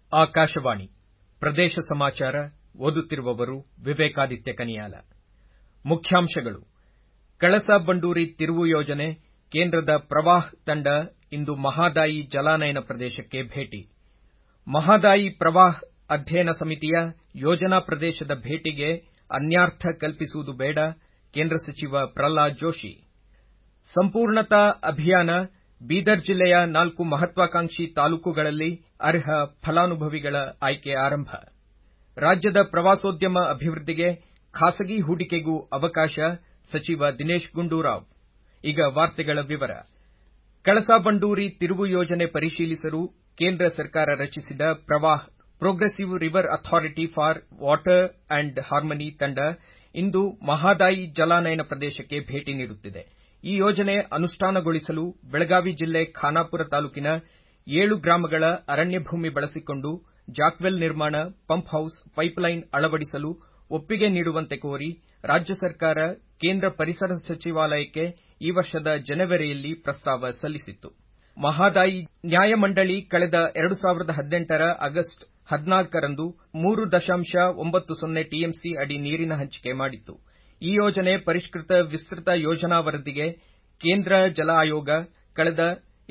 ಆಕಾಶವಾಣಿ ಪ್ರದೇಶ ಸಮಾಚಾರ ಓದುತ್ತಿರುವವರು ವಿವೇಕಾದಿತ್ಯ ಕನಿಯಾಲ ಮುಖ್ಯಾಂಶಗಳು ಕಳಸಾ ಬಂಡೂರಿ ತಿರುವು ಯೋಜನೆ ಕೇಂದ್ರದ ಪ್ರವಾಹ್ ತಂಡ ಇಂದು ಮಹದಾಯಿ ಜಲಾನಯನ ಪ್ರದೇಶಕ್ಕೆ ಭೇಟಿ ಮಹದಾಯಿ ಪ್ರವಾಹ್ ಅಧ್ಯಯನ ಸಮಿತಿಯ ಯೋಜನಾ ಪ್ರದೇಶದ ಭೇಟಿಗೆ ಅನ್ಯಾರ್ಥ ಕಲ್ಪಿಸುವುದು ಬೇಡ ಕೇಂದ್ರ ಸಚಿವ ಪ್ರಹ್ಲಾದ್ ಜೋಶಿ ಸಂಪೂರ್ಣತಾ ಅಭಿಯಾನ ಬೀದರ್ ಜಿಲ್ಲೆಯ ನಾಲ್ಕು ಮಹತ್ವಾಕಾಂಕ್ಷಿ ತಾಲೂಕುಗಳಲ್ಲಿ ಅರ್ಹ ಫಲಾನುಭವಿಗಳ ಆಯ್ಕೆ ಆರಂಭ ರಾಜ್ಯದ ಪ್ರವಾಸೋದ್ಯಮ ಅಭಿವೃದ್ಧಿಗೆ ಖಾಸಗಿ ಹೂಡಿಕೆಗೂ ಅವಕಾಶ ಸಚಿವ ದಿನೇಶ್ ಗುಂಡೂರಾವ್ ಈಗ ವಾರ್ತೆಗಳ ವಿವರ ಕಳಸಾ ಬಂಡೂರಿ ತಿರುವು ಯೋಜನೆ ಪರಿಶೀಲಿಸಲು ಕೇಂದ್ರ ಸರ್ಕಾರ ರಚಿಸಿದ Pravah progressive river authority for water and harmony ತಂಡ ಇಂದು ಮಹದಾಯಿ ಜಲಾನಯನ ಪ್ರದೇಶಕ್ಕೆ ಭೇಟಿ ನೀಡುತ್ತಿದೆ ಈ ಯೋಜನೆ ಅನುಷ್ಠಾನಗೊಳಿಸಲು ಬೆಳಗಾವಿ ಜಿಲ್ಲೆ ಖಾನಾಪುರ ತಾಲೂಕಿನ ಏಳು ಗ್ರಾಮಗಳ ಅರಣ್ಯ ಭೂಮಿ ಬಳಸಿಕೊಂಡು ಜಾಕ್ವೆಲ್ ನಿರ್ಮಾಣ ಪಂಪ್ ಹೌಸ್ ಪೈಪ್ಲೈನ್ ಅಳವಡಿಸಲು ಒಪ್ಪಿಗೆ ನೀಡುವಂತೆ ಕೋರಿ ರಾಜ್ಯ ಸರ್ಕಾರ ಕೇಂದ್ರ ಪರಿಸರ ಸಚಿವಾಲಯಕ್ಕೆ ಈ ವರ್ಷದ ಜನವರಿಯಲ್ಲಿ ಪ್ರಸ್ತಾವ ಸಲ್ಲಿಸಿತ್ತು ಮಹದಾಯಿ ನ್ಯಾಯಮಂಡಳಿ ಕಳೆದ 2018 ರ ಆಗಸ್ಟ್ 14 ರಂದು 3 ದಶಾಂಶ 90 ಟಿಎಂಸಿ ಅಡಿ ನೀರಿನ ಹಂಚಿಕೆ ಮಾಡಿತ್ತು ಈ ಯೋಜನೆ ಪರಿಷ್ಕೃತ ವಿಸ್ತೃತ ಯೋಜನಾ ವರದಿಗೆ ಕೇಂದ್ರ ಜಲ ಆಯೋಗ ಕಳೆದ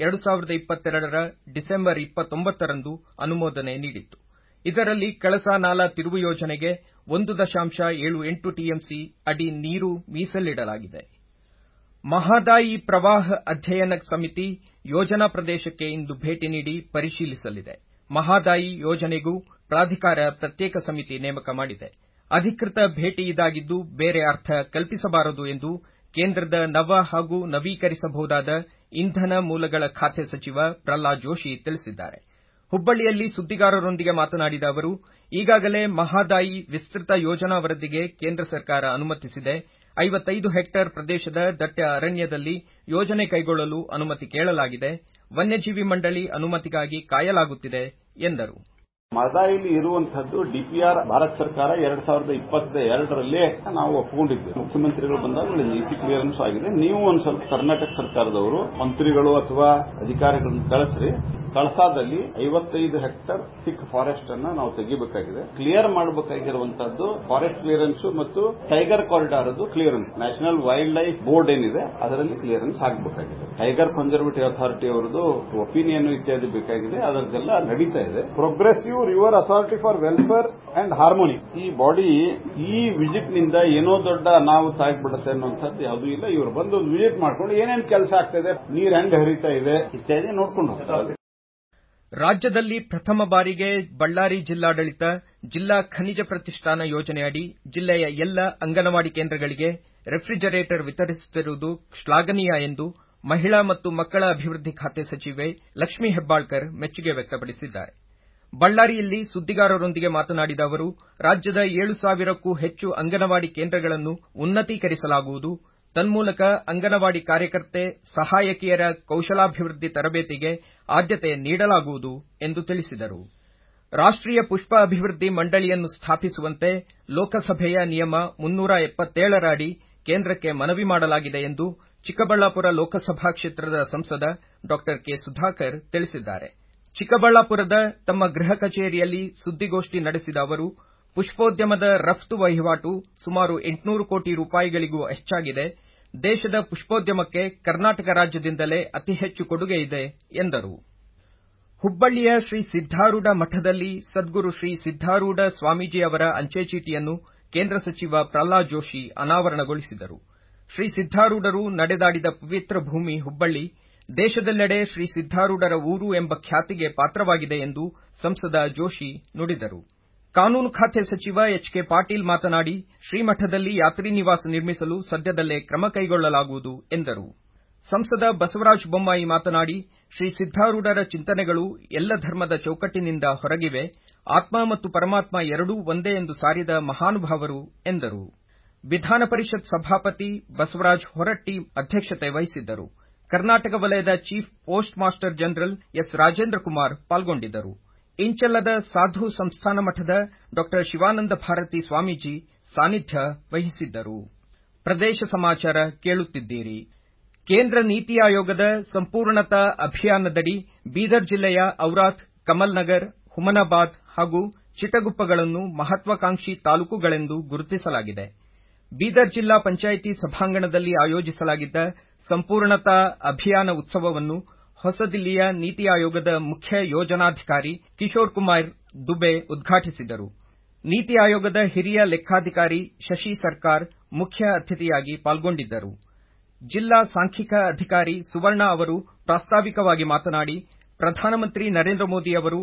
2022 ರ ಡಿಸೆಂಬರ್ 29 ರಂದು ಅನುಮೋದನೆ ನೀಡಿತ್ತು ಇದರಲ್ಲಿ ಕಳಸಾ ನಾಲಾ ತಿರುವು ಯೋಜನೆಗೆ 1 ದಶಾಂಶ 78 ಟಿಎಂಸಿ ಅಡಿ ನೀರು ಮೀಸಲಿಡಲಾಗಿದೆ ಮಹದಾಯಿ ಪ್ರವಾಹ ಅಧ್ಯಯನ ಸಮಿತಿ ಯೋಜನಾ ಪ್ರದೇಶಕ್ಕೆ ಇಂದು ಭೇಟಿ ನೀಡಿ ಪರಿಶೀಲಿಸಲಿದೆ ಮಹದಾಯಿ ಯೋಜನೆಗೂ ಪ್ರಾಧಿಕಾರ ಪ್ರತ್ಯೇಕ ಸಮಿತಿ ನೇಮಕ ಮಾಡಿದೆ ಅಧಿಕೃತ ಭೇಟಿ ಇದಾಗಿದ್ದು ಬೇರೆ ಅರ್ಥ ಕಲ್ಪಿಸಬಾರದು ಎಂದು ಕೇಂದ್ರದ ನವ ಹಾಗೂ ನವೀಕರಿಸಬಹುದಾದ ಇಂಧನ ಮೂಲಗಳ ಖಾತೆ ಸಚಿವ ಪ್ರಹ್ಲಾದ್ ಜೋಶಿ ತಿಳಿಸಿದ್ದಾರೆ ಹುಬ್ಬಳ್ಳಿಯಲ್ಲಿ ಸುದ್ದಿಗಾರರೊಂದಿಗೆ ಮಾತನಾಡಿದ ಅವರು ಈಗಾಗಲೇ ಮಹದಾಯಿ ವಿಸ್ತೃತ ಯೋಜನಾ ವರದಿಗೆ ಕೇಂದ್ರ ಸರ್ಕಾರ ಅನುಮತಿಸಿದೆ 55 ಹೆಕ್ಟೇರ್ ಪ್ರದೇಶದ ದಟ್ಟ ಅರಣ್ಯದಲ್ಲಿ ಯೋಜನೆ ಕೈಗೊಳ್ಳಲು ಅನುಮತಿ ಕೇಳಲಾಗಿದೆ ವನ್ಯಜೀವಿ ಮಂಡಳಿ ಅನುಮತಿಗಾಗಿ ಕಾಯಲಾಗುತ್ತಿದೆ ಎಂದರು ಮಹದಾಯಿಲಿ ಇರುವಂತಹದ್ದು ಡಿಪಿಆರ್ ಭಾರತ ಸರ್ಕಾರ ಎರಡ್ ಸಾವಿರದ ಇಪ್ಪತ್ತ ಎರಡರಲ್ಲೇ ನಾವು ಒಪ್ಪಿಕೊಂಡಿದ್ದೆ ಮುಖ್ಯಮಂತ್ರಿಗಳು ಬಂದಾಗ ಇಸಿ ಕ್ಲಿಯರೆನ್ಸ್ ಆಗಿದೆ ನೀವು ಒಂದ್ ಸ್ವಲ್ಪ ಕರ್ನಾಟಕ ಸರ್ಕಾರದವರು ಮಂತ್ರಿಗಳು ಅಥವಾ ಅಧಿಕಾರಿಗಳನ್ನು ಕಳಿಸ್ರಿ ಕಳಸಾದಲ್ಲಿ ಐವತ್ತೈದು ಹೆಕ್ಟರ್ ಸಿಕ್ ಫಾರೆಸ್ಟ್ ಅನ್ನ ನಾವು ತೆಗಿಬೇಕಾಗಿದೆ ಕ್ಲಿಯರ್ ಮಾಡಬೇಕಾಗಿರುವಂತಹದ್ದು ಫಾರೆಸ್ಟ್ ಕ್ಲಿಯರೆನ್ಸ್ ಮತ್ತು ಟೈಗರ್ ಕಾರಿಡಾರ್ ಅದು clearance national wildlife board ಏನಿದೆ ಅದರಲ್ಲಿ ಕ್ಲಿಯರೆನ್ಸ್ ಆಗಬೇಕಾಗಿದೆ ಟೈಗರ್ ಕನ್ಸರ್ವೇಟಿವ್ ಅಥಾರಿಟಿ ಅವರದು ಒಪಿನಿಯನ್ ಇತ್ಯಾದಿ ಬೇಕಾಗಿದೆ ಅದರದೆಲ್ಲ ನಡೀತಾ ಇದೆ progressive river authority for welfare and harmony ಈ ಬಾಡಿ ಈ ವಿಸಿಟ್ ನಿಂದ ಏನೋ ದೊಡ್ಡ ಅನಾಹುತ ಆಗ್ಬಿಡುತ್ತೆ ಅನ್ನುವಂಥದ್ದು ಯಾವುದೂ ಇಲ್ಲ ಇವರು ಬಂದು ಒಂದು ವಿಸಿಟ್ ಮಾಡ್ಕೊಂಡು ಏನೇನು ಕೆಲಸ ಆಗ್ತಾ ನೀರ್ ಹೆಂಗ್ ಹರಿತಾ ಇದೆ ಇತ್ಯಾದಿ ನೋಡ್ಕೊಂಡು ಹೋಗ್ತಾರೆ ರಾಜ್ಯದಲ್ಲಿ ಪ್ರಥಮ ಬಾರಿಗೆ ಬಳ್ಳಾರಿ ಜಿಲ್ಲಾಡಳಿತ ಜಿಲ್ಲಾ ಖನಿಜ ಪ್ರತಿಷ್ಠಾನ ಯೋಜನೆಯಡಿ ಜಿಲ್ಲೆಯ ಎಲ್ಲ ಅಂಗನವಾಡಿ ಕೇಂದ್ರಗಳಿಗೆ ರೆಫ್ರಿಜರೇಟರ್ ವಿತರಿಸುತ್ತಿರುವುದು ಶ್ಲಾಘನೀಯ ಎಂದು ಮಹಿಳಾ ಮತ್ತು ಮಕ್ಕಳ ಅಭಿವೃದ್ಧಿ ಖಾತೆ ಸಚಿವೆ ಲಕ್ಷ್ಮೀ ಹೆಬ್ಬಾಳ್ಕರ್ ಮೆಚ್ಚುಗೆ ವ್ಯಕ್ತಪಡಿಸಿದ್ದಾರೆ ಬಳ್ಳಾರಿಯಲ್ಲಿ ಸುದ್ದಿಗಾರರೊಂದಿಗೆ ಮಾತನಾಡಿದ ಅವರು ರಾಜ್ಯದ ಏಳು ಸಾವಿರಕ್ಕೂ ಹೆಚ್ಚು ಅಂಗನವಾಡಿ ಕೇಂದ್ರಗಳನ್ನು ಉನ್ನತೀಕರಿಸಲಾಗುವುದು ತನ್ಮೂಲಕ ಅಂಗನವಾಡಿ ಕಾರ್ಯಕರ್ತೆ ಸಹಾಯಕಿಯರ ಕೌಶಲಾಭಿವೃದ್ಧಿ ತರಬೇತಿಗೆ ಆದ್ಯತೆ ನೀಡಲಾಗುವುದು ಎಂದು ತಿಳಿಸಿದರು ರಾಷ್ಟ್ರೀಯ ಪುಷ್ಪ ಅಭಿವೃದ್ಧಿ ಮಂಡಳಿಯನ್ನು ಸ್ಥಾಪಿಸುವಂತೆ ಲೋಕಸಭೆಯ ನಿಯಮ 377 ರ ಅಡಿ ಕೇಂದ್ರಕ್ಕೆ ಮನವಿ ಮಾಡಲಾಗಿದೆ ಎಂದು ಚಿಕ್ಕಬಳ್ಳಾಪುರ ಲೋಕಸಭಾ ಕ್ಷೇತ್ರದ ಸಂಸದ ಡಾ ಕೆ ಸುಧಾಕರ್ ತಿಳಿಸಿದ್ದಾರೆ ಚಿಕ್ಕಬಳ್ಳಾಪುರದ ತಮ್ಮ ಗೃಹ ಕಚೇರಿಯಲ್ಲಿ ಸುದ್ದಿಗೋಷ್ಠಿ ನಡೆಸಿದ ಅವರು ಪುಷ್ಪೋದ್ಯಮದ ರಫ್ತು ವಹಿವಾಟು ಸುಮಾರು 800 ಕೋಟಿ ರೂಪಾಯಿಗಳಿಗೂ ಹೆಚ್ಚಾಗಿದೆ ದೇಶದ ಪುಷ್ಪೋದ್ಯಮಕ್ಕೆ ಕರ್ನಾಟಕ ರಾಜ್ಯದಿಂದಲೇ ಅತಿ ಹೆಚ್ಚು ಕೊಡುಗೆ ಇದೆ ಎಂದರು ಹುಬ್ಬಳ್ಳಿಯ ಶ್ರೀ ಸಿದ್ದಾರೂಢ ಮಠದಲ್ಲಿ ಸದ್ಗುರು ಶ್ರೀ ಸಿದ್ದಾರೂಢ ಸ್ವಾಮೀಜಿ ಅವರ ಅಂಚೆ ಚೀಟಿಯನ್ನು ಕೇಂದ್ರ ಸಚಿವ ಪ್ರಹ್ಲಾದ್ ಜೋಶಿ ಅನಾವರಣಗೊಳಿಸಿದರು ಶ್ರೀ ಸಿದ್ದಾರೂಢರು ನಡೆದಾಡಿದ ಪವಿತ್ರ ಭೂಮಿ ಹುಬ್ಬಳ್ಳಿ ದೇಶದೆಲ್ಲೆಡೆ ಶ್ರೀ ಸಿದ್ದಾರೂಢರ ಊರು ಎಂಬ ಖ್ಯಾತಿಗೆ ಪಾತ್ರವಾಗಿದೆ ಎಂದು ಸಂಸದ ಜೋಶಿ ನುಡಿದರು ಕಾನೂನು ಖಾತೆ ಸಚಿವ ಎಚ್ ಕೆ ಪಾಟೀಲ್ ಮಾತನಾಡಿ ಶ್ರೀಮಠದಲ್ಲಿ ಯಾತ್ರಿ ನಿವಾಸ ನಿರ್ಮಿಸಲು ಸದ್ಯದಲ್ಲೇ ಕ್ರಮ ಕೈಗೊಳ್ಳಲಾಗುವುದು ಎಂದರು ಸಂಸದ ಬಸವರಾಜ ಬೊಮ್ಮಾಯಿ ಮಾತನಾಡಿ ಶ್ರೀ ಸಿದ್ದಾರೂಢರ ಚಿಂತನೆಗಳು ಎಲ್ಲ ಧರ್ಮದ ಚೌಕಟ್ಟಿನಿಂದ ಹೊರಗಿವೆ ಆತ್ಮ ಮತ್ತು ಪರಮಾತ್ಮ ಎರಡೂ ಒಂದೇ ಎಂದು ಸಾರಿದ ಮಹಾನುಭಾವರು ಎಂದರು ವಿಧಾನ ಪರಿಷತ್ ಸಭಾಪತಿ ಬಸವರಾಜ ಹೊರಟ್ಟಿ ಅಧ್ಯಕ್ಷತೆ ವಹಿಸಿದ್ದರು ಕರ್ನಾಟಕ ವಲಯದ chief post master general S Rajendra Kumar ಪಾಲ್ಗೊಂಡಿದ್ದರು ಇಂಚಲದ ಸಾಧು ಸಂಸ್ಥಾನ ಮಠದ ಡಾ ಶಿವಾನಂದ ಭಾರತಿ ಸ್ವಾಮೀಜಿ ಸಾನ್ನಿಧ್ಯ ವಹಿಸಿದ್ದರು ಪ್ರದೇಶ ಸಮಾಚಾರ ಕೇಳುತ್ತಿದ್ದೀರಿ ಕೇಂದ್ರ ನೀತಿ ಆಯೋಗದ ಸಂಪೂರ್ಣತಾ ಅಭಿಯಾನದಡಿ ಬೀದರ್ ಜಿಲ್ಲೆಯ ಔರಾದ್ ಕಮಲ್ ನಗರ್ ಹುಮನಾಬಾದ್ ಹಾಗೂ ಚಿಟಗುಪ್ಪಗಳನ್ನು ಮಹತ್ವಾಕಾಂಕ್ಷಿ ತಾಲೂಕುಗಳೆಂದು ಗುರುತಿಸಲಾಗಿದೆ ಬೀದರ್ ಜಿಲ್ಲಾ ಪಂಚಾಯಿತಿ ಸಭಾಂಗಣದಲ್ಲಿ ಆಯೋಜಿಸಲಾಗಿದ್ದ ಸಂಪೂರ್ಣತಾ ಅಭಿಯಾನ ಉತ್ಸವವನ್ನು ಹೊಸದಿಲ್ಲಿಯ ನೀತಿ ಆಯೋಗದ ಮುಖ್ಯ ಯೋಜನಾಧಿಕಾರಿ ಕಿಶೋರ್ ಕುಮಾರ್ ದುಬೆ ಉದ್ಘಾಟಿಸಿದರು ನೀತಿ ಆಯೋಗದ ಹಿರಿಯ ಲೆಕ್ಕಾಧಿಕಾರಿ ಶಶಿ ಸರ್ಕಾರ್ ಮುಖ್ಯ ಅತಿಥಿಯಾಗಿ ಪಾಲ್ಗೊಂಡಿದ್ದರು ಜಿಲ್ಲಾ ಸಾಂಖ್ಯಿಕ ಅಧಿಕಾರಿ ಸುವರ್ಣ ಅವರು ಪ್ರಾಸ್ತಾವಿಕವಾಗಿ ಮಾತನಾಡಿ ಪ್ರಧಾನಮಂತ್ರಿ ನರೇಂದ್ರ ಮೋದಿ ಅವರು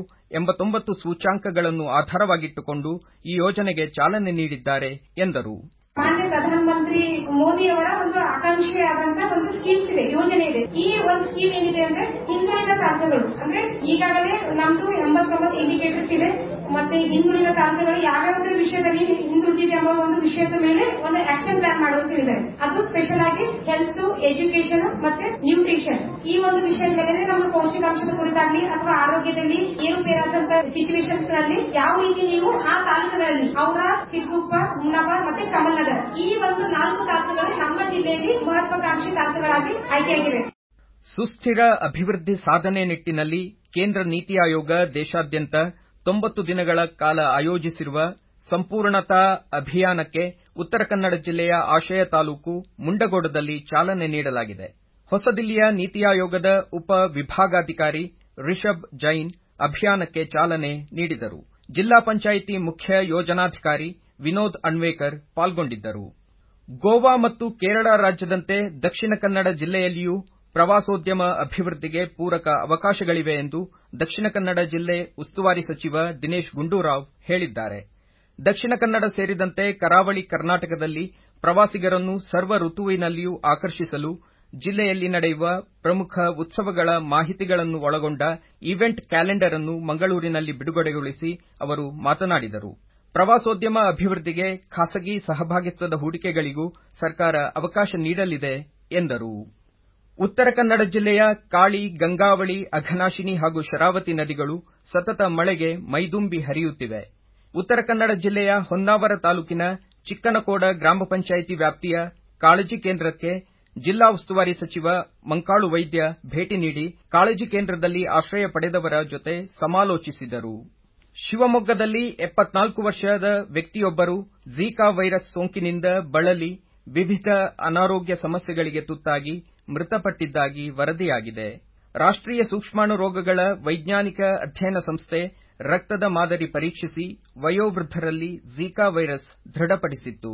89 ಸೂಚ್ಯಾಂಕಗಳನ್ನು ಆಧಾರವಾಗಿಟ್ಟುಕೊಂಡು ಈ ಯೋಜನೆಗೆ ಚಾಲನೆ ನೀಡಿದ್ದಾರೆ ಎಂದರು ಮಾನ್ಯ ಪ್ರಧಾನಮಂತ್ರಿ ಮೋದಿ ಅವರ ಒಂದು ಆಕಾಂಕ್ಷೆಯಾದಂತಹ ಒಂದು ಸ್ಕೀಮ್ಸ್ ಇದೆ ಯೋಜನೆ ಇದೆ ಈ ಒಂದು ಸ್ಕೀಮ್ ಏನಿದೆ ಅಂದ್ರೆ ಹಿಂದುಳಿದ ಪ್ರಾಂತ್ಯಗಳು ಅಂದ್ರೆ ಈಗಾಗಲೇ ನಮ್ದು ಎಂಬತ್ತೊಂಬತ್ತು ಇಂಡಿಕೇಟರ್ಸ್ ಇದೆ ಮತ್ತೆ ಹಿಂದುಳಿದ ಪ್ರಾಂತ್ಯಗಳು ಯಾವ್ಯಾವ ವಿಷಯದಲ್ಲಿ ಹಿಂದುಳಿದಿದೆ ಎಂಬ ಒಂದು ವಿಷಯದ ಮೇಲೆ ಒಂದು ಆಕ್ಷನ್ ಪ್ಲಾನ್ ಮಾಡೋದು ಹೇಳಿದ್ದಾರೆ ಅದು ಸ್ಪೆಷಲ್ ಆಗಿ ಹೆಲ್ತ್ ಎಜುಕೇಶನ್ ಮತ್ತೆ ನ್ಯೂಟ್ರಿಷನ್ ಈ ಒಂದು ವಿಷಯದ ಮೇಲೆ ನಮ್ಗೆ ಪೌಷ್ಟಿಕಾಂಶದ ಕುರಿತಾಗ್ಲಿ ಅಥವಾ ಆರೋಗ್ಯದಲ್ಲಿ ಏರುಪೇರಾದಂತಹ ಸಿಚುವೇಶನ್ಸ್ ನಲ್ಲಿ ಯಾವ ರೀತಿ ನೀವು ಆ ತಾಲೂಕುಗಳಲ್ಲಿ ಔರ ಚಿಕ್ಕುಪ್ಪ ಹುಮ್ನಾಬಾದ್ ಮತ್ತೆ ಕಮಲ್ನಗರ್ ಈ ಒಂದು ನಾಲ್ಕು ತಾಲೂಕುಗಳು ನಮ್ಮ ಜಿಲ್ಲೆಯಲ್ಲಿ ಮಹತ್ವಾಕಾಂಕ್ಷಿ ತಾಲೂಕುಗಳಾಗಿ ಆಯ್ಕೆಯಾಗಿವೆ ಸುಸ್ಥಿರ ಅಭಿವೃದ್ಧಿ ಸಾಧನೆ ನಿಟ್ಟಿನಲ್ಲಿ ಕೇಂದ್ರ ನೀತಿ ಆಯೋಗ ದೇಶಾದ್ಯಂತ 90 ದಿನಗಳ ಕಾಲ ಆಯೋಜಿಸಿರುವ ಸಂಪೂರ್ಣತಾ ಅಭಿಯಾನಕ್ಕೆ ಉತ್ತರ ಕನ್ನಡ ಜಿಲ್ಲೆಯ ಆಶಯ ತಾಲೂಕು ಮುಂಡಗೋಡದಲ್ಲಿ ಚಾಲನೆ ನೀಡಲಾಗಿದೆ ಹೊಸದಿಲ್ಲಿಯ ನೀತಿ ಆಯೋಗದ ಉಪ ವಿಭಾಗಾಧಿಕಾರಿ ರಿಷಬ್ ಜೈನ್ ಅಭಿಯಾನಕ್ಕೆ ಚಾಲನೆ ನೀಡಿದರು ಜಿಲ್ಲಾ ಪಂಚಾಯಿತಿ ಮುಖ್ಯ ಯೋಜನಾಧಿಕಾರಿ ವಿನೋದ್ ಅಣ್ವೇಕರ್ ಪಾಲ್ಗೊಂಡಿದ್ದರು ಗೋವಾ ಮತ್ತು ಕೇರಳ ರಾಜ್ಯದಂತೆ ದಕ್ಷಿಣ ಕನ್ನಡ ಜಿಲ್ಲೆಯಲ್ಲಿಯೂ ಪ್ರವಾಸೋದ್ಯಮ ಅಭಿವೃದ್ಧಿಗೆ ಪೂರಕ ಅವಕಾಶಗಳಿವೆ ಎಂದು ದಕ್ಷಿಣ ಕನ್ನಡ ಜಿಲ್ಲೆ ಉಸ್ತುವಾರಿ ಸಚಿವ ದಿನೇಶ್ ಗುಂಡೂರಾವ್ ಹೇಳಿದ್ದಾರೆ ದಕ್ಷಿಣ ಕನ್ನಡ ಸೇರಿದಂತೆ ಕರಾವಳಿ ಕರ್ನಾಟಕದಲ್ಲಿ ಪ್ರವಾಸಿಗರನ್ನು ಸರ್ವ ಋತುವಿನಲ್ಲಿಯೂ ಆಕರ್ಷಿಸಲು ಜಿಲ್ಲೆಯಲ್ಲಿ ನಡೆಯುವ ಪ್ರಮುಖ ಉತ್ಸವಗಳ ಮಾಹಿತಿಗಳನ್ನು ಒಳಗೊಂಡ ಈವೆಂಟ್ ಕ್ಯಾಲೆಂಡರ್ ಅನ್ನು ಮಂಗಳೂರಿನಲ್ಲಿ ಬಿಡುಗಡೆಗೊಳಿಸಿ ಅವರು ಮಾತನಾಡಿದರು ಪ್ರವಾಸೋದ್ಯಮ ಅಭಿವೃದ್ಧಿಗೆ ಖಾಸಗಿ ಸಹಭಾಗಿತ್ವದ ಹೂಡಿಕೆಗಳಿಗೂ ಸರ್ಕಾರ ಅವಕಾಶ ನೀಡಲಿದೆ ಎಂದರು ಉತ್ತರ ಕನ್ನಡ ಜಿಲ್ಲೆಯ ಕಾಳಿ ಗಂಗಾವಳಿ ಅಘನಾಶಿನಿ ಹಾಗೂ ಶರಾವತಿ ನದಿಗಳು ಸತತ ಮಳೆಗೆ ಮೈದುಂಬಿ ಹರಿಯುತ್ತಿವೆ ಉತ್ತರ ಕನ್ನಡ ಜಿಲ್ಲೆಯ ಹೊನ್ನಾವರ ತಾಲೂಕಿನ ಚಿಕ್ಕನಕೋಡ ಗ್ರಾಮ ಪಂಚಾಯಿತಿ ವ್ಯಾಪ್ತಿಯ ಕಾಳಜಿ ಕೇಂದ್ರಕ್ಕೆ ಜಿಲ್ಲಾ ಉಸ್ತುವಾರಿ ಸಚಿವ ಮಂಕಾಳು ವೈದ್ಯ ಭೇಟಿ ನೀಡಿ ಕಾಳಜಿ ಕೇಂದ್ರದಲ್ಲಿ ಆಶ್ರಯ ಪಡೆದವರ ಜೊತೆ ಸಮಾಲೋಚಿಸಿದರು ಶಿವಮೊಗ್ಗದಲ್ಲಿ 74 ವರ್ಷದ ವ್ಯಕ್ತಿಯೊಬ್ಬರು ಝೀಕಾ ವೈರಸ್ ಸೋಂಕಿನಿಂದ ಬಳಲಿ ವಿವಿಧ ಅನಾರೋಗ್ಯ ಸಮಸ್ಯೆಗಳಿಗೆ ತುತ್ತಾಗಿ ಮೃತಪಟ್ಟಿದ್ದಾಗಿ ವರದಿಯಾಗಿದೆ ರಾಷ್ಟ್ರೀಯ ಸೂಕ್ಷ್ಮಾಣು ರೋಗಗಳ ವೈಜ್ಞಾನಿಕ ಅಧ್ಯಯನ ಸಂಸ್ಥೆ ರಕ್ತದ ಮಾದರಿ ಪರೀಕ್ಷಿಸಿ ವಯೋವೃದ್ಧರಲ್ಲಿ ಝೀಕಾ ವೈರಸ್ ದೃಢಪಡಿಸಿತ್ತು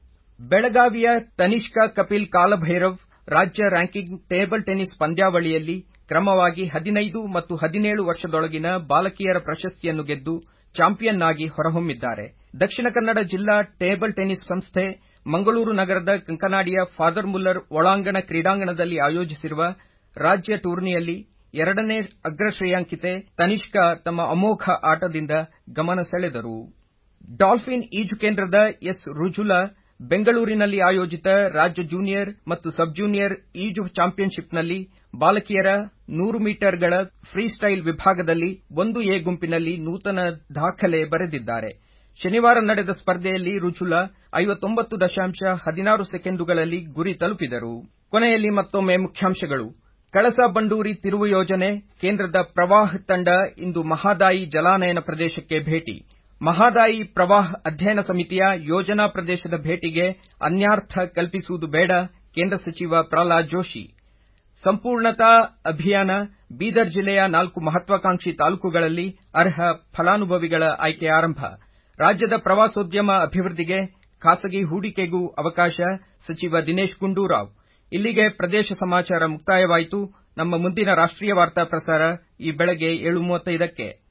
ಬೆಳಗಾವಿಯ ತನಿಷ್ಕಾ ಕಪಿಲ್ ಕಾಲಭೈರವ್ ರಾಜ್ಯ ರ್ಯಾಂಕಿಂಗ್ ಟೇಬಲ್ ಟೆನ್ನಿಸ್ ಪಂದ್ಯಾವಳಿಯಲ್ಲಿ ಕ್ರಮವಾಗಿ 15 ಮತ್ತು 17 ವರ್ಷದೊಳಗಿನ ಬಾಲಕಿಯರ ಪ್ರಶಸ್ತಿಯನ್ನು ಗೆದ್ದು ಚಾಂಪಿಯನ್ ಆಗಿ ಹೊರಹೊಮ್ಮಿದ್ದಾರೆ ದಕ್ಷಿಣ ಕನ್ನಡ ಜಿಲ್ಲಾ ಟೇಬಲ್ ಟೆನ್ನಿಸ್ ಸಂಸ್ಥೆ ಮಂಗಳೂರು ನಗರದ ಕಂಕನಾಡಿಯ ಫಾದರ್ ಮುಲ್ಲರ್ ಒಳಾಂಗಣ ಕ್ರೀಡಾಂಗಣದಲ್ಲಿ ಆಯೋಜಿಸಿರುವ ರಾಜ್ಯ ಟೂರ್ನಿಯಲ್ಲಿ ಎರಡನೇ ಅಗ್ರ ಶ್ರೇಯಾಂಕಿತೆ ತನಿಷ್ಕಾ ತಮ್ಮ ಅಮೋಘ ಆಟದಿಂದ ಗಮನ ಸೆಳೆದರು ಡಾಲ್ಫಿನ್ ಈಜು ಕೇಂದ್ರದ ಎಸ್ ರುಜುಲಾ ಬೆಂಗಳೂರಿನಲ್ಲಿ ಆಯೋಜಿತ ರಾಜ್ಯ ಜೂನಿಯರ್ ಮತ್ತು ಸಬ್ ಜೂನಿಯರ್ ಈಜು ಚಾಂಪಿಯನ್ಶಿಪ್ನಲ್ಲಿ ಬಾಲಕಿಯರ 100 ಮೀಟರ್ಗಳ ಫ್ರೀಸ್ಟೈಲ್ ವಿಭಾಗದಲ್ಲಿ ಒಂದು ಎ ಗುಂಪಿನಲ್ಲಿ ನೂತನ ದಾಖಲೆ ಬರೆದಿದ್ದಾರೆ ಶನಿವಾರ ನಡೆದ ಸ್ಪರ್ಧೆಯಲ್ಲಿ ರುಜುಲಾ 59.16 ಸೆಕೆಂಡುಗಳಲ್ಲಿ ಗುರಿ ತಲುಪಿದರು ಕೊನೆಯಲ್ಲಿ ಮತ್ತೊಮ್ಮೆ ಮುಖ್ಯಾಂಶಗಳು ಕಳಸಾ ಬಂಡೂರಿ ತಿರುವು ಯೋಜನೆ ಕೇಂದ್ರದ ಪ್ರವಾಹ ತಂಡ ಇಂದು ಮಹದಾಯಿ ಜಲಾನಯನ ಪ್ರದೇಶಕ್ಕೆ ಭೇಟಿ ಮಹದಾಯಿ ಪ್ರವಾಹ ಅಧ್ಯಯನ ಸಮಿತಿಯ ಯೋಜನಾ ಪ್ರದೇಶದ ಭೇಟಿಗೆ ಅನ್ಯಾರ್ಥ ಕಲ್ಪಿಸುವುದು ಬೇಡ ಕೇಂದ್ರ ಸಚಿವ ಪ್ರಹ್ಲಾದ್ ಜೋಶಿ ಸಂಪೂರ್ಣತಾ ಅಭಿಯಾನ ಬೀದರ್ ಜಿಲ್ಲೆಯ ನಾಲ್ಕು ಮಹತ್ವಾಕಾಂಕ್ಷಿ ತಾಲೂಕುಗಳಲ್ಲಿ ಅರ್ಹ ಫಲಾನುಭವಿಗಳ ಆಯ್ಕೆ ಆರಂಭ ರಾಜ್ಯದ ಪ್ರವಾಸೋದ್ಯಮ ಅಭಿವೃದ್ಧಿಗೆ ಖಾಸಗಿ ಹೂಡಿಕೆಗೂ ಅವಕಾಶ ಸಚಿವ ದಿನೇಶ್ ಗುಂಡೂರಾವ್ ಇಲ್ಲಿಗೆ ಪ್ರದೇಶ ಸಮಾಚಾರ ಮುಕ್ತಾಯವಾಯಿತು ನಮ್ಮ ಮುಂದಿನ ರಾಷ್ಟ್ರೀಯ ವಾರ್ತಾ ಪ್ರಸಾರ ಈ ಬೆಳಗ್ಗೆ 7:35ಕ್ಕೆ